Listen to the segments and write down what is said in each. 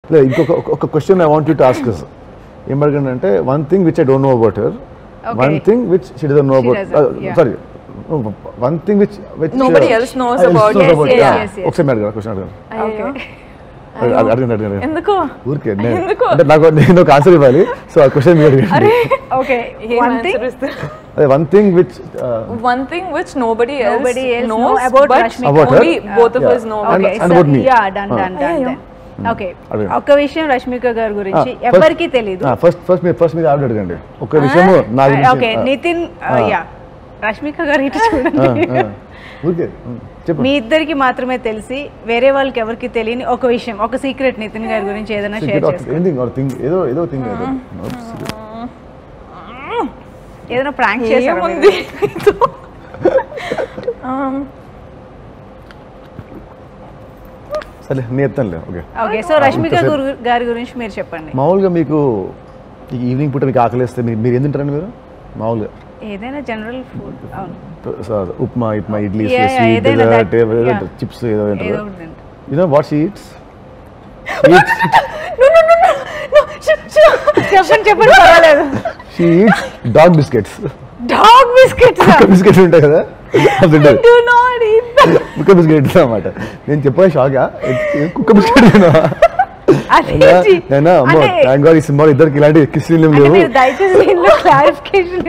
లేదు ఇంకొక ఒక- ఒక question I want you to ask ఏం అడగండి అంటే one thing which I don't know about her one thing which she don't know She about doesn't, yeah. Sorry one thing which which Nobody else knows about. Yes, yes, yes, yes. ఒకసారి అడగ question అడగండి అయ్యో. అడగ- అడగండి అడగండి ఎందుకు ఊరికే నేను ఎందుకు? అంటే నాకు నేను ఒక ఆన్సర్ ఇవ్వాలి సో ఆ క్వశ్చన్ మీరు అడగండి అరే ఓకే ఏం వన్ answer థింగ్ ఇస్తారు? అదే one thing which One thing which nobody else Nobody else knows know about but Rashmika. About her? only both of Yeah. us know. And- okay and about me. Yeah done Ah. Done done అయ్యో. Okay అడగండి. ఒక విషయం రష్మిక గారి గురించి ఎవరికి తెలియదు first first మీరు first మీరు ఆవిడ అడగండి ఒక విషయము నా గురించి ఓకే ఆ, నితిన్ Ah. యా రష్మిక గారు ఇటు ఆ, చూడండి ఆ. ఊరికే ఉమ్, చెప్పు మీ ఇద్దరికి మాత్రమే తెలిసి వేరే వాళ్ళకి ఎవరికి తెలియని ఒక విషయం ఒక సీక్రెట్ నితిన్ గారి గురించి ఏదైనా షేర్ చేసుకోండి ఎనీథింగ్ ఆర్ థింగ్ ఏదో ఏదో థింగ్ ఏదో ఏదైనా ప్రాంక్ చేశారు ఏముంది Um, సరే నేను చెప్తానులే ఓకే ఓకే సో రష్మిక ఇంతసేపు- గురు- గారి గురించి మీరు చెప్పండి మామూలుగా మీకు ఈ ఈవినింగ్ పూట మీకు ఆకలిస్తే మీరు మీరు ఏం తింటారండి మీరు మామూలుగా ఏదైనా జనరల్ ఫుడ్ అవును సార్ ఉప్మా ఇప్మా ఇడ్లీ Yeah, yeah, స్వీట్ ఏదైనా that- yeah. చిప్స్ ఏదో ఏదో తింటారు ఒకటి తింటా. You know what she eats చెప్పండి చెప్పండి పర్వాలేదు she eats dog biscuits dog biscuits biscuits ఉంటాయి కదా అది తింటది do not eat that. కుక్క బిస్కెట్ అన్నమాట నేను చెప్పగా షాకా కుక్క బిస్కెట్ అదేంటి? నేను అమ్మో అంటే థ్యాంక్ గాడ్ ఈ సినిమా ఇద్దరికి ఇలాంటి కిస్సీలు ఏం అంటే లేవు మీరు దయచేసి దీనిలో clarification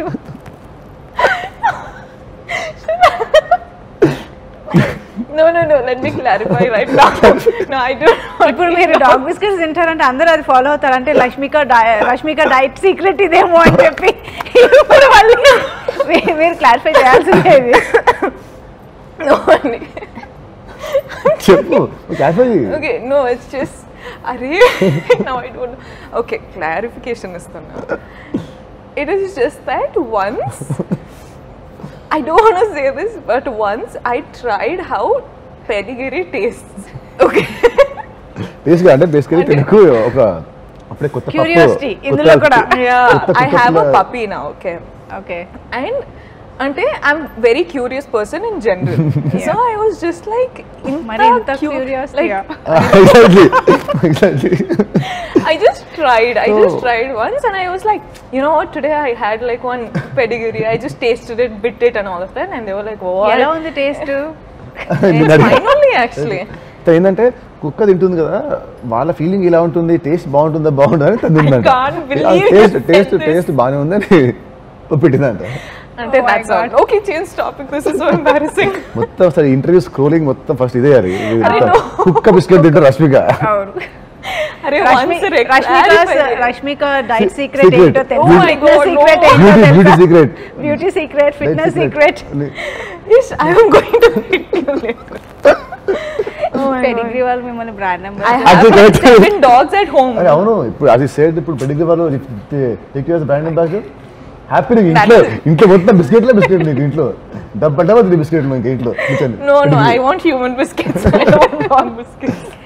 No, no, no. Let me clarify right now. No, I don't. ఇప్పుడు మీరు డాగ్ బిస్కెట్స్ తింటారంటే అందరూ అది ఫాలో అవుతారు అంటే Lakshmika diet- Rashmika diet secret ఇదేమో అని చెప్పి ఇప్పుడు మళ్ళీ మీ- మీరు క్లారిఫై చేయాల్సిందే ఇది No, only. చెప్పు cafe Okay, no, it's just. Arey, now I don't know. Okay, clarification is now. It is just that once, I don't want to say this, but once I tried how pedigree tastes. Okay. బేసిక్గా అంటే basically Telugu ఒక అప్పుడే కొత్త పప్పు, Curiosity, కొత్త- ఇందులో కూడా. yeah, కొత్త I have a కుక్కల- puppy now, okay. Okay And అంటే I'm very curious person in general so I was just like మరి ఇంత curiosity ఆ? Exactly exactly I just tried. I just So- tried once, and I was like, you know what? Today I had like one pedigree. I just tasted it, bit it, and all of that, and they were like, ఎలా "What?" ఉంది taste It's fine only actually. ఏంటంటే కుక్క తింటుంది కదా వాళ్ళ feeling ఇలా ఉంటుంది taste బాగుంటుందా బాగుంటుందా అని తను తిందంట can't believe taste you taste said this. Taste బాగానే ఉందని పెట్టిందంట And Oh my that's all. God. Okay, change topic. This is so embarrassing. మొత్తం అసలు ఇంటర్వ్యూ స్క్రోలింగ్ మొత్తం ఫస్ట్ ఇదే అది ఇది I మొత్తం. know. కుక్క బిస్కెట్ తింటారు రష్మిక అవును Arey, Rashmika- once a Rashmika Rashmika diet secret Secret. ఏంటో Oh my తెలుసు God, secret no. Beauty beauty secret Beauty beauty secret. Secret fitness secret Yes, I am going to hit you later. Oh my God. Pedigree వాళ్ళు మిమ్మల్ని brand I number have Actually, like correct. seven dogs at home. అరే అవును ఇప్పుడు అది said ఇప్పుడు pedigree వాళ్ళు take brand ambassador happy నీకు ఇంట్లో That's- ఇంట్లో మొత్తం బిస్కెట్లే బిస్కెట్ నీకు ఇంట్లో డబ్బా డబ్బా తిని బిస్కెట్ నీకు ఇంట్లో కూర్చొని No, no, I want human biscuits. I don't want biscuits.